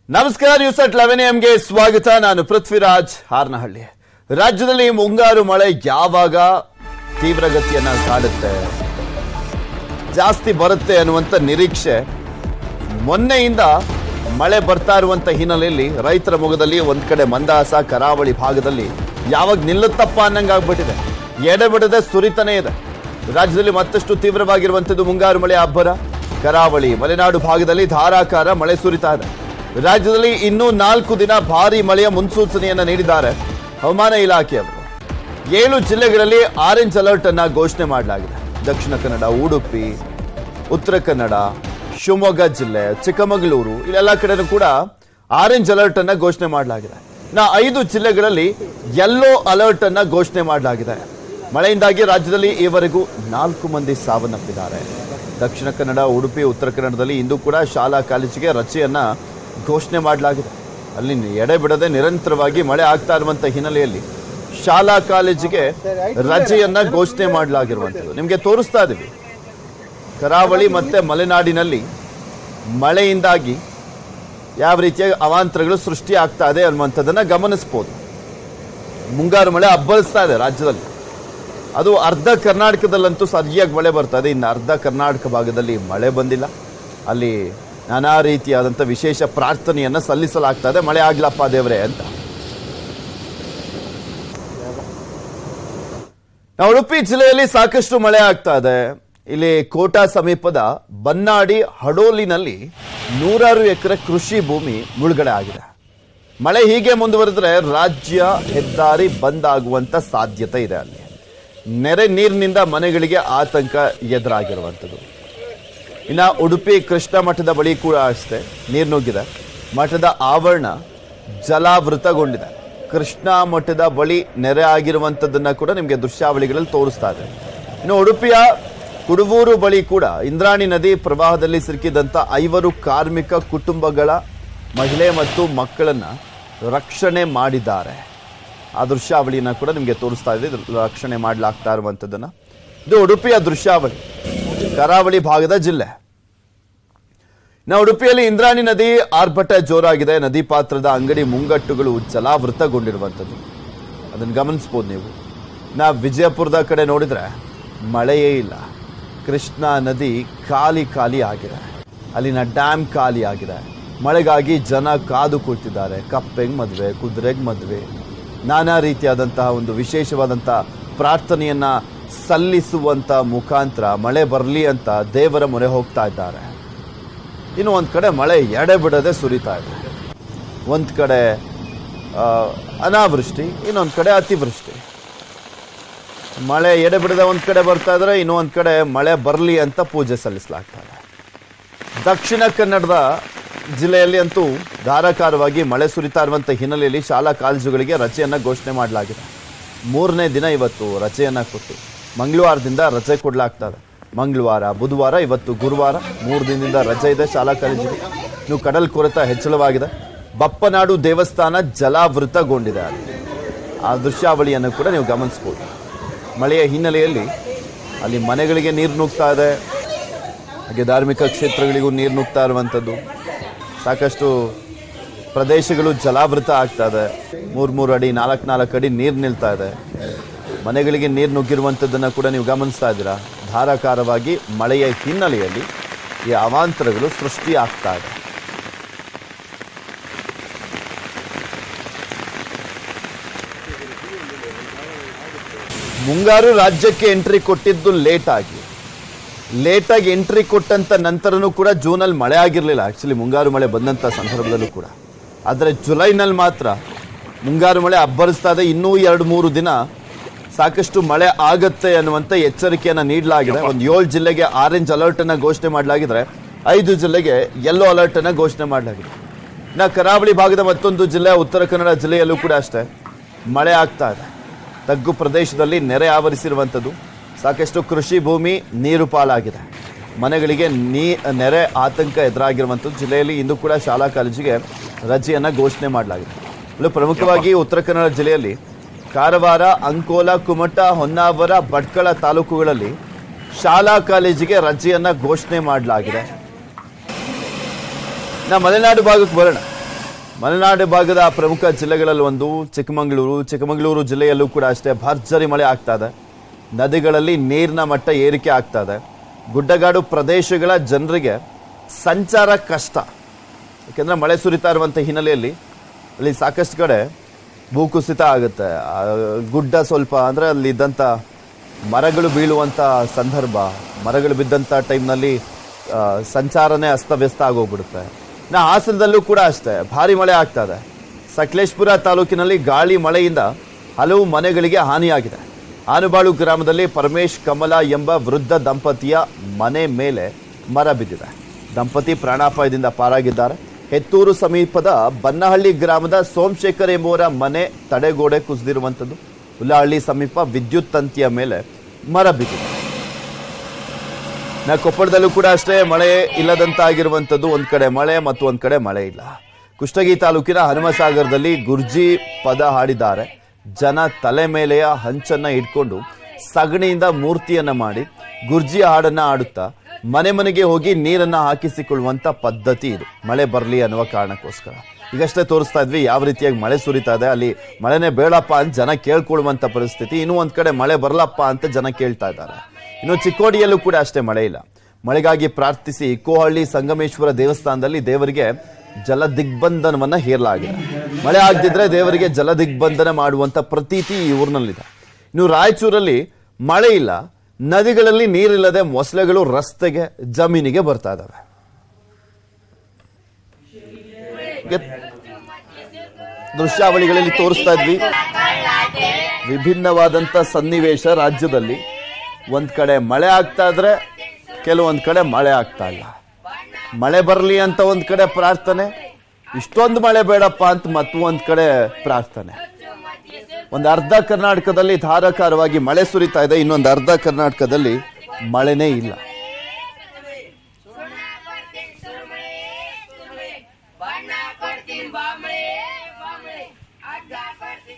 ನಮಸ್ಕಾರ news at eleven ಎಂಗೆ ಸ್ವಾಗತ ನಾನು ಪೃಥ್ವಿರಾಜ್ ಹಾರ್ನಹಳ್ಳಿ ರಾಜ್ಯದಲ್ಲಿ ಮುಂಗಾರು ಮಳೆ ಯಾವಾಗ ತೀವ್ರಗತಿಯನ್ನ ಕಾಡುತ್ತೆ ಜಾಸ್ತಿ ಬರುತ್ತೆ ಅನ್ನುವಂಥ ನಿರೀಕ್ಷೆ ಮೊನ್ನೆಯಿಂದ ಮಳೆ ಬರ್ತಾ ಇರುವಂತ ಹಿನ್ನೆಲೆಯಲ್ಲಿ ರೈತರ ಮೊಗದಲ್ಲಿ ಒಂದ್ ಕಡೆ ಮಂದಹಾಸ ಕರಾವಳಿ ಭಾಗದಲ್ಲಿ ಯಾವಾಗ ನಿಲ್ಲುತ್ತಪ್ಪ ಅನ್ನಂಗಾಗ್ಬಿಟ್ಟಿದೆ ಎಡೆಬಿಡದೆ ಸುರಿತಾನೇ ಇದೆ ರಾಜ್ಯದಲ್ಲಿ ಮತ್ತಷ್ಟು ತೀವ್ರವಾಗಿರುವಂಥದ್ದು ಮುಂಗಾರು ಮಳೆ ಅಬ್ಬರ ಕರಾವಳಿ ಮಲೆನಾಡು ಭಾಗದಲ್ಲಿ ಧಾರಾಕಾರ ಮಳೆ ಸುರಿತಾ ಇದೆ ರಾಜ್ಯದಲ್ಲಿ ಇನ್ನೂ ನಾಲ್ಕು ದಿನ ಭಾರಿ ಮಳೆಯ ಮುನ್ಸೂಚನೆಯನ್ನ ನೀಡಿದ್ದಾರೆ ಹವಾಮಾನ ಇಲಾಖೆಯವರು ಏಳು ಜಿಲ್ಲೆಗಳಲ್ಲಿ ಆರೆಂಜ್ ಅಲರ್ಟ್ ಅನ್ನ ಘೋಷಣೆ ಮಾಡಲಾಗಿದೆ ದಕ್ಷಿಣ ಕನ್ನಡ ಉಡುಪಿ ಉತ್ತರ ಕನ್ನಡ ಶಿವಮೊಗ್ಗ ಜಿಲ್ಲೆ ಚಿಕ್ಕಮಗಳೂರು ಇಲ್ಲೆಲ್ಲ ಕಡೆನೂ ಕೂಡ ಆರೆಂಜ್ ಅಲರ್ಟ್ ಅನ್ನ ಘೋಷಣೆ ಮಾಡಲಾಗಿದೆ ನಾ ಐದು ಜಿಲ್ಲೆಗಳಲ್ಲಿ ಯೆಲ್ಲೋ ಅಲರ್ಟ್ ಅನ್ನ ಘೋಷಣೆ ಮಾಡಲಾಗಿದೆ ಮಳೆಯಿಂದಾಗಿ ರಾಜ್ಯದಲ್ಲಿ ಈವರೆಗೂ ನಾಲ್ಕು ಮಂದಿ ಸಾವನ್ನಪ್ಪಿದ್ದಾರೆ ದಕ್ಷಿಣ ಕನ್ನಡ ಉಡುಪಿ ಉತ್ತರ ಕನ್ನಡದಲ್ಲಿ ಇಂದು ಕೂಡ ಶಾಲಾ ಕಾಲೇಜಿಗೆ ರಜೆಯನ್ನ ಘೋಷಣೆ ಮಾಡಲಾಗಿದೆ ಅಲ್ಲಿ ಎಡೆ ಬಿಡದೆ ನಿರಂತರವಾಗಿ ಮಳೆ ಆಗ್ತಾ ಇರುವಂತ ಹಿನ್ನೆಲೆಯಲ್ಲಿ ಶಾಲಾ ಕಾಲೇಜಿಗೆ ರಜೆಯನ್ನ ಘೋಷಣೆ ಮಾಡಲಾಗಿರುವಂಥದ್ದು ನಿಮಗೆ ತೋರಿಸ್ತಾ ಇದೀವಿ ಕರಾವಳಿ ಮತ್ತೆ ಮಲೆನಾಡಿನಲ್ಲಿ ಮಳೆಯಿಂದಾಗಿ ಯಾವ ರೀತಿಯ ಅವಾಂತರಗಳು ಸೃಷ್ಟಿ ಆಗ್ತಾ ಇದೆ ಅನ್ನುವಂಥದ್ದನ್ನ ಗಮನಿಸ್ಬೋದು ಮುಂಗಾರು ಮಳೆ ಅಬ್ಬರಿಸ್ತಾ ಇದೆ ರಾಜ್ಯದಲ್ಲಿ ಅದು ಅರ್ಧ ಕರ್ನಾಟಕದಲ್ಲಂತೂ ಸರಿಯಾಗಿ ಮಳೆ ಬರ್ತಾ ಇದೆ ಇನ್ನು ಅರ್ಧ ಕರ್ನಾಟಕ ಭಾಗದಲ್ಲಿ ಮಳೆ ಬಂದಿಲ್ಲ ಅಲ್ಲಿ ನಾನಾ ರೀತಿಯಾದಂಥ ವಿಶೇಷ ಪ್ರಾರ್ಥನೆಯನ್ನ ಸಲ್ಲಿಸಲಾಗ್ತಾ ಇದೆ ಮಳೆ ಆಗ್ಲಪ್ಪ ದೇವರೇ ಅಂತ ನಾವು ಉಡುಪಿ ಜಿಲ್ಲೆಯಲ್ಲಿ ಸಾಕಷ್ಟು ಮಳೆ ಆಗ್ತಾ ಇದೆ ಇಲ್ಲಿ ಕೋಟಾ ಸಮೀಪದ ಬನ್ನಾಡಿ ಹಡೋಲಿನಲ್ಲಿ ನೂರಾರು ಎಕರೆ ಕೃಷಿ ಭೂಮಿ ಮುಳುಗಡೆ ಆಗಿದೆ ಮಳೆ ಹೀಗೆ ಮುಂದುವರೆದ್ರೆ ರಾಜ್ಯ ಹೆದ್ದಾರಿ ಬಂದ್ ಆಗುವಂತ ಸಾಧ್ಯತೆ ಇದೆ ಅಲ್ಲಿ ನೆರೆ ನೀರಿನಿಂದ ಮನೆಗಳಿಗೆ ಆತಂಕ ಎದುರಾಗಿರುವಂಥದ್ದು ಇನ್ನು ಉಡುಪಿ ಕೃಷ್ಣ ಮಠದ ಬಳಿ ಕೂಡ ಅಷ್ಟೇ ನೀರು ನುಗ್ಗಿದೆ ಮಠದ ಆವರಣ ಜಲಾವೃತಗೊಂಡಿದೆ ಕೃಷ್ಣ ಮಠದ ಬಳಿ ನೆರೆ ಆಗಿರುವಂಥದ್ದನ್ನ ಕೂಡ ನಿಮಗೆ ದೃಶ್ಯಾವಳಿಗಳಲ್ಲಿ ತೋರಿಸ್ತಾ ಇದೆ ಇನ್ನು ಉಡುಪಿಯ ಕುಡುಬೂರು ಬಳಿ ಕೂಡ ಇಂದ್ರಾಣಿ ನದಿ ಪ್ರವಾಹದಲ್ಲಿ ಸಿಲುಕಿದಂಥ ಐವರು ಕಾರ್ಮಿಕ ಕುಟುಂಬಗಳ ಮಹಿಳೆ ಮತ್ತು ಮಕ್ಕಳನ್ನ ರಕ್ಷಣೆ ಮಾಡಿದ್ದಾರೆ ಆ ದೃಶ್ಯಾವಳಿಯನ್ನ ಕೂಡ ನಿಮಗೆ ತೋರಿಸ್ತಾ ಇದೆ ಇದು ರಕ್ಷಣೆ ಮಾಡಲಾಗ್ತಾ ಇರುವಂಥದ್ದನ್ನ ಇದು ಉಡುಪಿಯ ದೃಶ್ಯಾವಳಿ ಕರಾವಳಿ ಭಾಗದ ಜಿಲ್ಲೆ ನಾವು ಉಡುಪಿಯಲ್ಲಿ ಇಂದ್ರಾಣಿ ನದಿ ಆರ್ಭಟ ಜೋರಾಗಿದೆ ನದಿ ಪಾತ್ರದ ಅಂಗಡಿ ಮುಂಗಟ್ಟುಗಳು ಜಲಾವೃತಗೊಂಡಿರುವಂಥದ್ದು ಅದನ್ನು ಗಮನಿಸ್ಬೋದು ನೀವು ನಾ ವಿಜಯಪುರದ ಕಡೆ ನೋಡಿದ್ರೆ ಮಳೆಯೇ ಇಲ್ಲ ಕೃಷ್ಣ ನದಿ ಖಾಲಿ ಖಾಲಿ ಆಗಿದೆ ಅಲ್ಲಿನ ಡ್ಯಾಮ್ ಖಾಲಿ ಆಗಿದೆ ಮಳೆಗಾಗಿ ಜನ ಕಾದು ಕುಳಿತಿದ್ದಾರೆ ಕಪ್ಪೆಗೆ ಮದುವೆ ಕುದುರೆಗೆ ಮದುವೆ ನಾನಾ ರೀತಿಯಾದಂತಹ ಒಂದು ವಿಶೇಷವಾದಂತಹ ಪ್ರಾರ್ಥನೆಯನ್ನ ಸಲ್ಲಿಸುವಂತ ಮುಖಾಂತರ ಮಳೆ ಬರಲಿ ಅಂತ ದೇವರ ಮೊರೆ ಹೋಗ್ತಾ ಇದ್ದಾರೆ ಇನ್ನು ಒಂದು ಕಡೆ ಮಳೆ ಎಡೆ ಬಿಡದೆ ಸುರಿತಾ ಇದೆ ಒಂದು ಕಡೆ ಆ, ಅನಾವೃಷ್ಟಿ ಇನ್ನೊಂದು ಕಡೆ ಅತಿವೃಷ್ಟಿ ಮಳೆ ಎಡೆ ಬಿಡದೆ ಒಂದು ಕಡೆ ಬರ್ತಾ ಇದ್ರೆ ಇನ್ನೊಂದು ಕಡೆ ಮಳೆ ಬರಲಿ ಅಂತ ಪೂಜೆ ಸಲ್ಲಿಸಲಾಗ್ತಾ ಇದೆ ದಕ್ಷಿಣ ಕನ್ನಡದ ಜಿಲ್ಲೆಯಲ್ಲಿ ಅಂತೂ ಧಾರಾಕಾರವಾಗಿ ಮಳೆ ಸುರಿತಾ ಇರುವಂಥ ಹಿನ್ನೆಲೆಯಲ್ಲಿ ಶಾಲಾ ಕಾಲೇಜುಗಳಿಗೆ ರಜೆಯನ್ನ ಘೋಷಣೆ ಮಾಡಲಾಗಿದೆ ಮೂರನೇ ದಿನ ಇವತ್ತು ರಜೆಯನ್ನ ಕೊಟ್ಟು ಮಂಗಳವಾರದಿಂದ ರಜೆ ಕೊಡಲಾಗ್ತದೆ ಮಂಗಳವಾರ ಬುಧವಾರ ಇವತ್ತು ಗುರುವಾರ ಮೂರು ದಿನದಿಂದ ರಜೆ ಇದೆ ಶಾಲಾ ಕಾಲೇಜಿಗೆ ಇನ್ನು ಕಡಲ್ ಕೊರೆತ ಹೆಚ್ಚಳವಾಗಿದೆ ಬಪ್ಪನಾಡು ದೇವಸ್ಥಾನ ಜಲಾವೃತಗೊಂಡಿದೆ ಅಲ್ಲಿ ಆ ದೃಶ್ಯಾವಳಿಯನ್ನು ಕೂಡ ನೀವು ಗಮನಿಸ್ಬೋದು ಮಳೆಯ ಹಿನ್ನೆಲೆಯಲ್ಲಿ ಅಲ್ಲಿ ಮನೆಗಳಿಗೆ ನೀರು ನುಗ್ತಾ ಇದೆ ಹಾಗೆ ಧಾರ್ಮಿಕ ಕ್ಷೇತ್ರಗಳಿಗೂ ನೀರು ನುಗ್ತಾ ಇರುವಂಥದ್ದು ಸಾಕಷ್ಟು ಪ್ರದೇಶಗಳು ಜಲಾವೃತ ಆಗ್ತಾ ಇದೆ ಮೂರು ಮೂರು ಅಡಿ ನಾಲ್ಕು ನಾಲ್ಕು ಅಡಿ ನೀರು ನಿಲ್ತಾ ಇದೆ ಮನೆಗಳಿಗೆ ನೀರು ನುಗ್ಗಿರುವಂಥದ್ದನ್ನು ಕೂಡ ನೀವು ಗಮನಿಸ್ತಾ ಇದ್ದೀರಾ ಧಾರಾಕಾರವಾಗಿ ಮಳೆಯ ಹಿನ್ನೆಲೆಯಲ್ಲಿ ಈ ಅವಾಂತರಗಳು ಸೃಷ್ಟಿ ಆಗ್ತಾ ಇದೆ ಮುಂಗಾರು ರಾಜ್ಯಕ್ಕೆ ಎಂಟ್ರಿ ಕೊಟ್ಟಿದ್ದು ಲೇಟ್ ಆಗಿ ಲೇಟಾಗಿ ಎಂಟ್ರಿ ಕೊಟ್ಟಂತ ನಂತರನೂ ಕೂಡ ಜೂನಲ್ಲಿ ಮಳೆ ಆಗಿರಲಿಲ್ಲ ಆಕ್ಚುಲಿ ಮುಂಗಾರು ಮಳೆ ಬಂದಂಥ ಸಂದರ್ಭದಲ್ಲೂ ಕೂಡ ಆದರೆ ಜುಲೈನಲ್ಲಿ ಮಾತ್ರ ಮುಂಗಾರು ಮಳೆ ಅಬ್ಬರಿಸ್ತಾ ಇದೆ ಇನ್ನೂ ಎರಡು ಮೂರು ದಿನ ಸಾಕಷ್ಟು ಮಳೆ ಆಗತ್ತೆ ಅನ್ನುವಂಥ ಎಚ್ಚರಿಕೆಯನ್ನು ನೀಡಲಾಗಿದೆ ಒಂದು ಏಳು ಜಿಲ್ಲೆಗೆ ಆರೆಂಜ್ ಅಲರ್ಟ್ ಅನ್ನ ಘೋಷಣೆ ಮಾಡಲಾಗಿದ್ರೆ ಐದು ಜಿಲ್ಲೆಗೆ ಯೆಲ್ಲೋ ಅಲರ್ಟ್ ಅನ್ನ ಘೋಷಣೆ ಮಾಡಲಾಗಿದೆ ಇನ್ನು ಕರಾವಳಿ ಭಾಗದ ಮತ್ತೊಂದು ಜಿಲ್ಲೆ ಉತ್ತರ ಕನ್ನಡ ಜಿಲ್ಲೆಯಲ್ಲೂ ಕೂಡ ಅಷ್ಟೇ ಮಳೆ ಆಗ್ತಾ ಇದೆ ತಗ್ಗು ಪ್ರದೇಶದಲ್ಲಿ ನೆರೆ ಆವರಿಸಿರುವಂಥದ್ದು ಸಾಕಷ್ಟು ಕೃಷಿ ಭೂಮಿ ನೀರು ಪಾಲಾಗಿದೆ ಮನೆಗಳಿಗೆ ನೀ ನೆರೆ ಆತಂಕ ಎದುರಾಗಿರುವಂಥದ್ದು ಜಿಲ್ಲೆಯಲ್ಲಿ ಇಂದು ಕೂಡ ಶಾಲಾ ಕಾಲೇಜಿಗೆ ರಜೆಯನ್ನು ಘೋಷಣೆ ಮಾಡಲಾಗಿದೆ ಇನ್ನು ಪ್ರಮುಖವಾಗಿ ಉತ್ತರ ಕನ್ನಡ ಜಿಲ್ಲೆಯಲ್ಲಿ ಕಾರವಾರ ಅಂಕೋಲ ಕುಮಟ ಹೊನ್ನಾವರ ಭಟ್ಕಳ ತಾಲೂಕುಗಳಲ್ಲಿ ಶಾಲಾ ಕಾಲೇಜಿಗೆ ರಜೆಯನ್ನ ಘೋಷಣೆ ಮಾಡಲಾಗಿದೆ ನಾ ಮಲೆನಾಡು ಭಾಗಕ್ಕೆ ಬರೋಣ ಮಲೆನಾಡು ಭಾಗದ ಪ್ರಮುಖ ಜಿಲ್ಲೆಗಳಲ್ಲಿ ಒಂದು ಚಿಕ್ಕಮಗಳೂರು ಚಿಕ್ಕಮಗಳೂರು ಜಿಲ್ಲೆಯಲ್ಲೂ ಕೂಡ ಅಷ್ಟೇ ಭರ್ಜರಿ ಮಳೆ ಆಗ್ತಾ ಇದೆ ನದಿಗಳಲ್ಲಿ ನೀರಿನ ಮಟ್ಟ ಏರಿಕೆ ಆಗ್ತಾ ಇದೆ ಗುಡ್ಡಗಾಡು ಪ್ರದೇಶಗಳ ಜನರಿಗೆ ಸಂಚಾರ ಕಷ್ಟ ಯಾಕೆಂದ್ರೆ ಮಳೆ ಸುರಿತಾ ಇರುವಂಥ ಹಿನ್ನೆಲೆಯಲ್ಲಿ ಅಲ್ಲಿ ಸಾಕಷ್ಟು ಕಡೆ ಭೂಕುಸಿತ ಆಗುತ್ತೆ ಆ, ಗುಡ್ಡ ಸ್ವಲ್ಪ ಅಂದರೆ ಅಲ್ಲಿ ಇದ್ದಂಥ ಮರಗಳು ಬೀಳುವಂಥ ಸಂದರ್ಭ ಮರಗಳು ಬಿದ್ದಂಥ ಟೈಮ್ನಲ್ಲಿ ಸಂಚಾರನೇ ಅಸ್ತವ್ಯಸ್ತ ಆಗೋಗ್ಬಿಡುತ್ತೆ ನಾ ಹಾಸನದಲ್ಲೂ ಕೂಡ ಅಷ್ಟೇ ಭಾರಿ ಮಳೆ ಆಗ್ತಾ ಇದೆ ಸಕಲೇಶ್ಪುರ ತಾಲೂಕಿನಲ್ಲಿ ಗಾಳಿ ಮಳೆಯಿಂದ ಹಲವು ಮನೆಗಳಿಗೆ ಹಾನಿಯಾಗಿದೆ ಆನುಬಾಳು ಗ್ರಾಮದಲ್ಲಿ ಪರಮೇಶ್ ಕಮಲ ಎಂಬ ವೃದ್ಧ ದಂಪತಿಯ ಮನೆ ಮೇಲೆ ಮರ ಬಿದ್ದಿದೆ ದಂಪತಿ ಪ್ರಾಣಾಪಾಯದಿಂದ ಪಾರಾಗಿದ್ದಾರೆ ಹೆತ್ತೂರು ಸಮೀಪದ ಬನ್ನಹಳ್ಳಿ ಗ್ರಾಮದ ಸೋಮಶೇಖರ್ ಎಂಬುವರ ಮನೆ ತಡೆಗೋಡೆ ಕುಸಿದಿರುವಂಥದ್ದು ಹುಲ್ಲಹಳ್ಳಿ ಸಮೀಪ ವಿದ್ಯುತ್ ತಂತಿಯ ಮೇಲೆ ಮರ ಬಿದ್ದಿದೆ ನಾ ಕೊಪ್ಪಳದಲ್ಲೂ ಕೂಡ ಅಷ್ಟೇ ಮಳೆ ಇಲ್ಲದಂತಾಗಿರುವಂಥದ್ದು ಒಂದ್ ಕಡೆ ಮಳೆ ಮತ್ತು ಒಂದ್ ಕಡೆ ಮಳೆ ಇಲ್ಲ ಕುಷ್ಟಗಿ ತಾಲೂಕಿನ ಹನುಮಸಾಗರದಲ್ಲಿ ಗುರ್ಜಿ ಪದ ಹಾಡಿದ್ದಾರೆ ಜನ ತಲೆ ಮೇಲೆಯ ಹಂಚನ್ನ ಇಟ್ಕೊಂಡು ಸಗಣಿಯಿಂದ ಮೂರ್ತಿಯನ್ನ ಮಾಡಿ ಗುರ್ಜಿ ಹಾಡನ್ನ ಆಡುತ್ತಾ ಮನೆ ಮನೆಗೆ ಹೋಗಿ ನೀರನ್ನ ಹಾಕಿಸಿಕೊಳ್ಳುವಂತ ಪದ್ಧತಿ ಇದು ಮಳೆ ಬರಲಿ ಅನ್ನುವ ಕಾರಣಕ್ಕೋಸ್ಕರ ಈಗಷ್ಟೇ ತೋರಿಸ್ತಾ ಇದ್ವಿ ಯಾವ ರೀತಿಯಾಗಿ ಮಳೆ ಸುರಿತಾ ಇದೆ ಅಲ್ಲಿ ಮಳೆನೇ ಬೇಡಪ್ಪ ಅಂತ ಜನ ಕೇಳ್ಕೊಳ್ಳುವಂತ ಪರಿಸ್ಥಿತಿ ಇನ್ನೂ ಒಂದ್ ಕಡೆ ಮಳೆ ಬರಲಪ್ಪ ಅಂತ ಜನ ಕೇಳ್ತಾ ಇದ್ದಾರೆ ಇನ್ನು ಚಿಕ್ಕೋಡಿಯಲ್ಲೂ ಕೂಡ ಅಷ್ಟೇ ಮಳೆ ಇಲ್ಲ ಮಳೆಗಾಗಿ ಪ್ರಾರ್ಥಿಸಿ ಕೋಹಳ್ಳಿ ಸಂಗಮೇಶ್ವರ ದೇವಸ್ಥಾನದಲ್ಲಿ ದೇವರಿಗೆ ಜಲ ದಿಗ್ಬಂಧನವನ್ನ ಹೇರಲಾಗಿದೆ ಮಳೆ ಆಗದಿದ್ರೆ ದೇವರಿಗೆ ಜಲ ದಿಗ್ಬಂಧನ ಮಾಡುವಂತ ಪ್ರತೀತಿ ಈ ಊರಿನಲ್ಲಿದೆ ಇನ್ನು ರಾಯಚೂರಲ್ಲಿ ಮಳೆ ಇಲ್ಲ ನದಿಗಳಲ್ಲಿ ನೀರಿಲ್ಲದೆ ಮೊಸಳೆಗಳು ರಸ್ತೆಗೆ ಜಮೀನಿಗೆ ಬರ್ತಾ ಇದಾವೆ ಗೆ- ದೃಶ್ಯಾವಳಿಗಳಲ್ಲಿ ತೋರಿಸ್ತಾ ಇದ್ವಿ ವಿಭಿನ್ನವಾದಂತ ಸನ್ನಿವೇಶ ರಾಜ್ಯದಲ್ಲಿ ಒಂದ್ ಕಡೆ ಮಳೆ ಆಗ್ತಾ ಇದ್ರೆ ಕೆಲವೊಂದ್ ಕಡೆ ಮಳೆ ಆಗ್ತಾ ಇಲ್ಲ ಮಳೆ ಬರಲಿ ಅಂತ ಒಂದ್ ಕಡೆ ಪ್ರಾರ್ಥನೆ ಇಷ್ಟೊಂದು ಮಳೆ ಬೇಡಪ್ಪ ಅಂತ ಮತ್ತೊಂದ್ ಕಡೆ ಪ್ರಾರ್ಥನೆ ಒಂದು ಅರ್ಧ ಕರ್ನಾಟಕದಲ್ಲಿ ಧಾರಾಕಾರವಾಗಿ ಮಳೆ ಸುರಿತಾ ಇದೆ ಇನ್ನೊಂದು ಅರ್ಧ ಕರ್ನಾಟಕದಲ್ಲಿ ಮಳೆನೇ ಇಲ್ಲ ಬಣ್ಣ ಕೊಡ್ತೀನಿ ಬಾಂಬಳೆ ಬಾಂಬಳೆ ಅಡ್ಡ ಕೊಡ್ತೀನಿ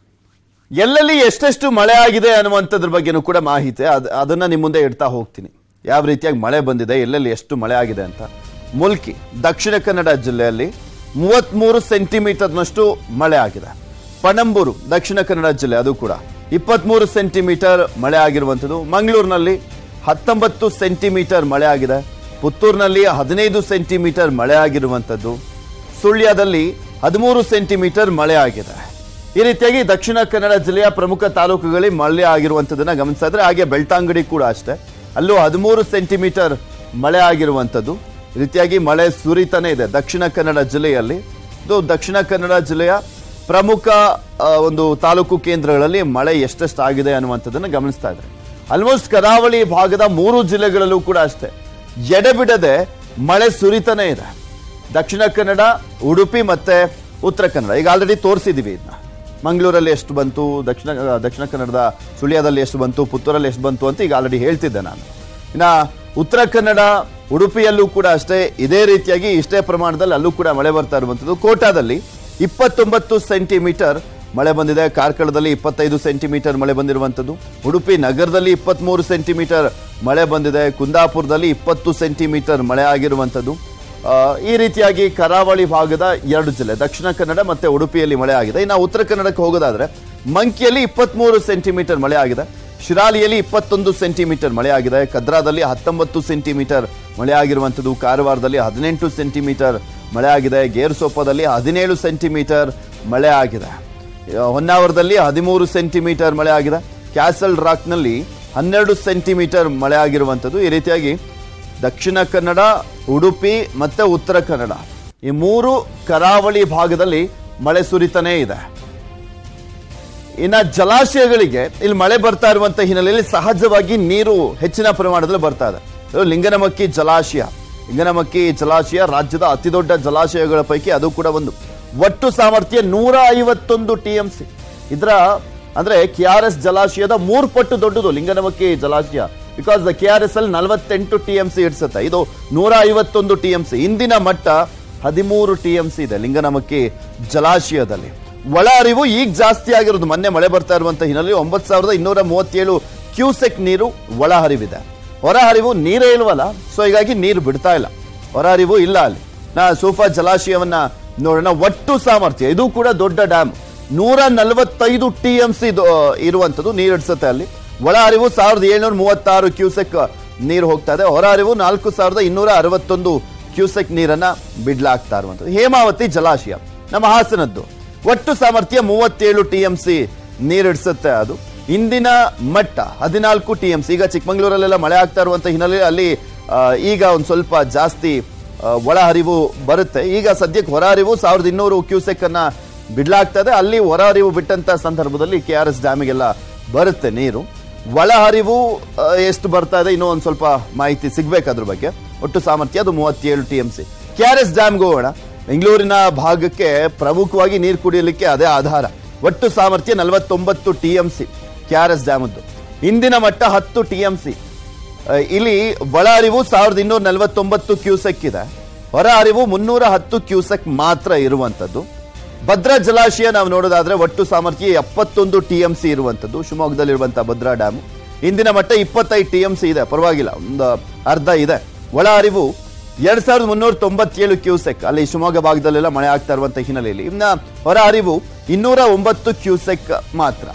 ಎಲ್ಲೆಲ್ಲಿ ಎಷ್ಟೆಷ್ಟು ಮಳೆ ಆಗಿದೆ ಅನ್ನುವಂಥದ್ರ ಬಗ್ಗೆನೂ ಕೂಡ ಮಾಹಿತಿ ಅದ್ ಅದನ್ನ ನಿಮ್ಮ ಮುಂದೆ ಇಡ್ತಾ ಹೋಗ್ತೀನಿ ಯಾವ ರೀತಿಯಾಗಿ ಮಳೆ ಬಂದಿದೆ ಎಲ್ಲೆಲ್ಲಿ ಎಷ್ಟು ಮಳೆ ಆಗಿದೆ ಅಂತ ಮುಲ್ಕಿ ದಕ್ಷಿಣ ಕನ್ನಡ ಜಿಲ್ಲೆಯಲ್ಲಿ ಮೂವತ್ಮೂರು ಸೆಂಟಿಮೀಟರ್ನಷ್ಟು ಮಳೆ ಆಗಿದೆ ಪಣಂಬೂರು ದಕ್ಷಿಣ ಕನ್ನಡ ಜಿಲ್ಲೆ ಅದು ಕೂಡ ಇಪ್ಪತ್ಮೂರು ಸೆಂಟಿಮೀಟರ್ ಮಳೆ ಆಗಿರುವಂಥದ್ದು ಮಂಗಳೂರಿನಲ್ಲಿ ಹತ್ತೊಂಬತ್ತು ಸೆಂಟಿಮೀಟರ್ ಮಳೆ ಆಗಿದೆ ಪುತ್ತೂರಿನಲ್ಲಿ ಹದಿನೈದು ಸೆಂಟಿಮೀಟರ್ ಮಳೆ ಆಗಿರುವಂಥದ್ದು ಸುಳ್ಯದಲ್ಲಿ ಹದಿಮೂರು ಸೆಂಟಿಮೀಟರ್ ಮಳೆ ಆಗಿದೆ ಈ ರೀತಿಯಾಗಿ ದಕ್ಷಿಣ ಕನ್ನಡ ಜಿಲ್ಲೆಯ ಪ್ರಮುಖ ತಾಲೂಕುಗಳಲ್ಲಿ ಮಳೆ ಆಗಿರುವಂಥದ್ದನ್ನ ಗಮನಿಸ್ತಾ ಇದ್ರೆ ಹಾಗೆ ಬೆಳ್ತಂಗಡಿ ಕೂಡ ಅಷ್ಟೇ ಅಲ್ಲೂ ಹದಿಮೂರು ಸೆಂಟಿಮೀಟರ್ ಮಳೆ ಆಗಿರುವಂಥದ್ದು ಈ ರೀತಿಯಾಗಿ ಮಳೆ ಸುರಿತಾನೆ ಇದೆ ದಕ್ಷಿಣ ಕನ್ನಡ ಜಿಲ್ಲೆಯಲ್ಲಿ ಇದು ದಕ್ಷಿಣ ಕನ್ನಡ ಜಿಲ್ಲೆಯ ಪ್ರಮುಖ ಆ, ಒಂದು ತಾಲೂಕು ಕೇಂದ್ರಗಳಲ್ಲಿ ಮಳೆ ಎಷ್ಟೆಷ್ಟು ಆಗಿದೆ ಅನ್ನುವಂಥದ್ದನ್ನು ಗಮನಿಸ್ತಾ ಇದ್ದಾರೆ ಆಲ್ಮೋಸ್ಟ್ ಕರಾವಳಿ ಭಾಗದ ಮೂರು ಜಿಲ್ಲೆಗಳಲ್ಲೂ ಕೂಡ ಅಷ್ಟೇ ಎಡೆಬಿಡದೆ ಮಳೆ ಸುರಿತಾನೆ ಇದೆ ದಕ್ಷಿಣ ಕನ್ನಡ ಉಡುಪಿ ಮತ್ತೆ ಉತ್ತರ ಕನ್ನಡ ಈಗ ಆಲ್ರೆಡಿ ತೋರಿಸಿದೀವಿ ಇದನ್ನ ಮಂಗಳೂರಲ್ಲಿ ಎಷ್ಟು ಬಂತು ದಕ್ಷಿಣ ದಕ್ಷಿಣ ಕನ್ನಡದ ಸುಳ್ಯದಲ್ಲಿ ಎಷ್ಟು ಬಂತು ಪುತ್ತೂರಲ್ಲಿ ಎಷ್ಟು ಬಂತು ಅಂತ ಈಗ ಆಲ್ರೆಡಿ ಹೇಳ್ತಿದ್ದೆ ನಾನು ಇನ್ನ ಉತ್ತರ ಕನ್ನಡ ಉಡುಪಿಯಲ್ಲೂ ಕೂಡ ಅಷ್ಟೇ ಇದೇ ರೀತಿಯಾಗಿ ಇಷ್ಟೇ ಪ್ರಮಾಣದಲ್ಲಿ ಅಲ್ಲೂ ಕೂಡ ಮಳೆ ಬರ್ತಾ ಇರುವಂಥದ್ದು ಕೋಟಾದಲ್ಲಿ ಇಪ್ಪತ್ತೊಂಬತ್ತು ಸೆಂಟಿಮೀಟರ್ ಮಳೆ ಬಂದಿದೆ ಕಾರ್ಕಳದಲ್ಲಿ ಇಪ್ಪತ್ತೈದು ಸೆಂಟಿಮೀಟರ್ ಮಳೆ ಬಂದಿರುವಂಥದ್ದು ಉಡುಪಿ ನಗರದಲ್ಲಿ ಇಪ್ಪತ್ಮೂರು ಸೆಂಟಿಮೀಟರ್ ಮಳೆ ಬಂದಿದೆ ಕುಂದಾಪುರದಲ್ಲಿ ಇಪ್ಪತ್ತು ಸೆಂಟಿಮೀಟರ್ ಮಳೆ ಆಗಿರುವಂಥದ್ದು ಆ, ಈ ರೀತಿಯಾಗಿ ಕರಾವಳಿ ಭಾಗದ ಎರಡು ಜಿಲ್ಲೆ ದಕ್ಷಿಣ ಕನ್ನಡ ಮತ್ತೆ ಉಡುಪಿಯಲ್ಲಿ ಮಳೆ ಆಗಿದೆ ಇನ್ನು ಉತ್ತರ ಕನ್ನಡಕ್ಕೆ ಹೋಗೋದಾದ್ರೆ ಮಂಕಿಯಲ್ಲಿ ಇಪ್ಪತ್ಮೂರು ಸೆಂಟಿಮೀಟರ್ ಮಳೆ ಆಗಿದೆ ಶಿರಾಲಿಯಲ್ಲಿ ಇಪ್ಪತ್ತೊಂದು ಸೆಂಟಿಮೀಟರ್ ಮಳೆ ಆಗಿದೆ ಕದ್ರಾದಲ್ಲಿ ಹತ್ತೊಂಬತ್ತು ಸೆಂಟಿಮೀಟರ್ ಮಳೆ ಆಗಿರುವಂಥದ್ದು ಕಾರವಾರದಲ್ಲಿ ಹದಿನೆಂಟು ಸೆಂಟಿಮೀಟರ್ ಮಳೆ ಆಗಿದೆ ಗೇರ್ಸೊಪ್ಪದಲ್ಲಿ ಹದಿನೇಳು ಸೆಂಟಿಮೀಟರ್ ಮಳೆ ಆಗಿದೆ ಆ, ಹೊನ್ನಾವರದಲ್ಲಿ ಹದಿಮೂರು ಸೆಂಟಿಮೀಟರ್ ಮಳೆ ಆಗಿದೆ ಕ್ಯಾಸಲ್ ರಾಕ್ನಲ್ಲಿ ಹನ್ನೆರಡು ಸೆಂಟಿಮೀಟರ್ ಮಳೆ ಆಗಿರುವಂಥದ್ದು ಈ ರೀತಿಯಾಗಿ ದಕ್ಷಿಣ ಕನ್ನಡ ಉಡುಪಿ ಮತ್ತೆ ಉತ್ತರ ಕನ್ನಡ ಈ ಮೂರು ಕರಾವಳಿ ಭಾಗದಲ್ಲಿ ಮಳೆ ಸುರಿತಾನೇ ಇದೆ ಇನ್ನ ಜಲಾಶಯಗಳಿಗೆ ಇಲ್ಲಿ ಮಳೆ ಬರ್ತಾ ಇರುವಂತ ಹಿನ್ನೆಲೆಯಲ್ಲಿ ಸಹಜವಾಗಿ ನೀರು ಹೆಚ್ಚಿನ ಪ್ರಮಾಣದಲ್ಲಿ ಬರ್ತಾ ಇದೆ ಇದು ಲಿಂಗನಮಕ್ಕಿ ಜಲಾಶಯ ಲಿಂಗನಮಕ್ಕಿ ಜಲಾಶಯ ರಾಜ್ಯದ ಅತಿ ದೊಡ್ಡ ಜಲಾಶಯಗಳ ಪೈಕಿ ಅದು ಕೂಡ ಒಂದು ಒಟ್ಟು ಸಾಮರ್ಥ್ಯ ನೂರ ಐವತ್ತೊಂದು ಟಿ ಎಂ ಸಿ ಇದರ ಅಂದ್ರೆ ಕೆ ಆರ್ ಎಸ್ ಜಲಾಶಯದ ಮೂರು ಪಟ್ಟು ದೊಡ್ಡದು ಲಿಂಗನಮಕ್ಕಿ ಜಲಾಶಯ ಬಿಕಾಸ್ ಕೆ ಆರ್ ಎಸ್ ಅಲ್ಲಿ ನಲವತ್ತೆಂಟು ಟಿ ಎಂ ಸಿ ಇಡ್ಸುತ್ತೆ ಇದು ನೂರ ಐವತ್ತೊಂದು ಟಿ ಎಂ ಸಿ ಇಂದಿನ ಮಟ್ಟ ಹದಿಮೂರು ಟಿ ಎಂ ಸಿ ಇದೆ ಲಿಂಗನಮಕ್ಕಿ ಜಲಾಶಯದಲ್ಲಿ ಒಳ ಹರಿವು ಈಗ ಜಾಸ್ತಿ ಆಗಿರೋದು ಮೊನ್ನೆ ಮಳೆ ಬರ್ತಾ ಇರುವಂತ ಹಿನ್ನೆಲೆ ಒಂಬತ್ತು ಸಾವಿರದ ಇನ್ನೂರ ಮೂವತ್ತೇಳು ಕ್ಯೂಸೆಕ್ ನೀರು ಒಳ ಹರಿವಿದೆ ಹೊರ ಹರಿವು ನೀರೇ ಇಲ್ವಲ್ಲ ಸೊ ಹೀಗಾಗಿ ನೀರು ಬಿಡ್ತಾ ಇಲ್ಲ ಹೊರ ಹರಿವು ಇಲ್ಲ ಅಲ್ಲಿ ನಾ ಸೋಫಾ ಜಲಾಶಯವನ್ನ ನೋಡೋಣ ಒಟ್ಟು ಸಾಮರ್ಥ್ಯ ಇದು ಕೂಡ ದೊಡ್ಡ ಡ್ಯಾಮ್ ನೂರ ನಲವತ್ತೈದು ಟಿ ಎಂ ಸಿ ಇರುವಂತದ್ದು ನೀರು ಹಿಡಿಸುತ್ತೆ ಅಲ್ಲಿ ಒಳ ಹರಿವು ಸಾವಿರದ ಏಳ್ನೂರ ಮೂವತ್ತಾರು ಕ್ಯೂಸೆಕ್ ನೀರು ಹೋಗ್ತಾ ಇದೆ ಹೊರ ಹರಿವು ನಾಲ್ಕು ಸಾವಿರದ ಇನ್ನೂರ ಅರವತ್ತೊಂದು ಕ್ಯೂಸೆಕ್ ನೀರನ್ನ ಬಿಡ್ಲಾಗ್ತಾ ಇರುವಂತದ್ದು ಹೇಮಾವತಿ ಜಲಾಶಯ ನಮ್ಮ ಹಾಸನದ್ದು ಒಟ್ಟು ಸಾಮರ್ಥ್ಯ ಮೂವತ್ತೇಳು ಟಿ ಎಂ ಸಿ ನೀರು ಹಿಡಿಸುತ್ತೆ ಅದು ಇಂದಿನ ಮಟ್ಟ ಹದಿನಾಲ್ಕು ಟಿ ಎಂ ಸಿ ಈಗ ಚಿಕ್ಕಮಂಗ್ಳೂರಲ್ಲೆಲ್ಲ ಮಳೆ ಆಗ್ತಾ ಇರುವಂತ ಹಿನ್ನೆಲೆಯಲ್ಲಿ ಅಲ್ಲಿ ಆ, ಈಗ ಒಂದು ಸ್ವಲ್ಪ ಜಾಸ್ತಿ ಆ, ಒಳ ಹರಿವು ಬರುತ್ತೆ ಈಗ ಸದ್ಯಕ್ಕೆ ಹೊರ ಹರಿವು ಸಾವಿರದ ಇನ್ನೂರು ಕ್ಯೂಸೆಕ್ ಅನ್ನ ಬಿಡ್ಲಾಗ್ತದೆ ಅಲ್ಲಿ ಹೊರ ಹರಿವು ಬಿಟ್ಟಂತ ಸಂದರ್ಭದಲ್ಲಿ ಕೆ ಆರ್ ಎಸ್ ಡ್ಯಾಮಿಗೆಲ್ಲ ಬರುತ್ತೆ ನೀರು ಒಳ ಹರಿವು ಆ, ಎಷ್ಟು ಬರ್ತಾ ಇದೆ ಇನ್ನೂ ಒಂದು ಸ್ವಲ್ಪ ಮಾಹಿತಿ ಸಿಗ್ಬೇಕು ಅದ್ರ ಬಗ್ಗೆ ಒಟ್ಟು ಸಾಮರ್ಥ್ಯ ಅದು ಮೂವತ್ತೇಳು T M C K R S ಡ್ಯಾಮ್ಗೆ ಹೋಗೋಣ ಬೆಂಗಳೂರಿನ ಭಾಗಕ್ಕೆ ಪ್ರಮುಖವಾಗಿ ನೀರು ಕುಡಿಯಲಿಕ್ಕೆ ಅದೇ ಆಧಾರ ಒಟ್ಟು ಸಾಮರ್ಥ್ಯ ನಲವತ್ತೊಂಬತ್ತು T M C K R S ಡ್ಯಾಮದ್ದು ಇಂದಿನ ಮಟ್ಟ ಹತ್ತು ಟಿ ಎಂ ಸಿ ಇಲ್ಲಿ ಒಳ ಹರಿವು ಸಾವಿರದ ಇನ್ನೂರ ನಲವತ್ತೊಂಬತ್ತು ಕ್ಯೂಸೆಕ್ ಇದೆ ಹೊರ ಹರಿವು ಮುನ್ನೂರ ಹತ್ತು ಕ್ಯೂಸೆಕ್ ಮಾತ್ರ ಇರುವಂತದ್ದು ಭದ್ರಾ ಜಲಾಶಯ ನಾವು ನೋಡೋದಾದ್ರೆ ಒಟ್ಟು ಸಾಮರ್ಥ್ಯ ಎಪ್ಪತ್ತೊಂದು ಟಿ ಎಂ ಸಿ ಇರುವಂತದ್ದು ಶಿವಮೊಗ್ಗದಲ್ಲಿರುವಂತಹ ಭದ್ರಾ ಡ್ಯಾಮ್ ಇಂದಿನ ಮಟ್ಟ ಇಪ್ಪತ್ತೈದು ಟಿ ಎಂ ಸಿ ಇದೆ ಪರವಾಗಿಲ್ಲ ಒಂದು ಅರ್ಧ ಇದೆ ಒಳ ಹರಿವು ಎರಡ್ ಸಾವಿರದ ಮುನ್ನೂರ ತೊಂಬತ್ತೇಳು ಕ್ಯೂಸೆಕ್ ಅಲ್ಲಿ ಶಿವಮೊಗ್ಗ ಭಾಗದಲ್ಲೆಲ್ಲ ಮಳೆ ಆಗ್ತಾ ಇರುವಂತಹ ಹಿನ್ನೆಲೆಯಲ್ಲಿ ಇನ್ನ ಹೊರ ಹರಿವು ಇನ್ನೂರ ಒಂಬತ್ತು ಕ್ಯೂಸೆಕ್ ಮಾತ್ರ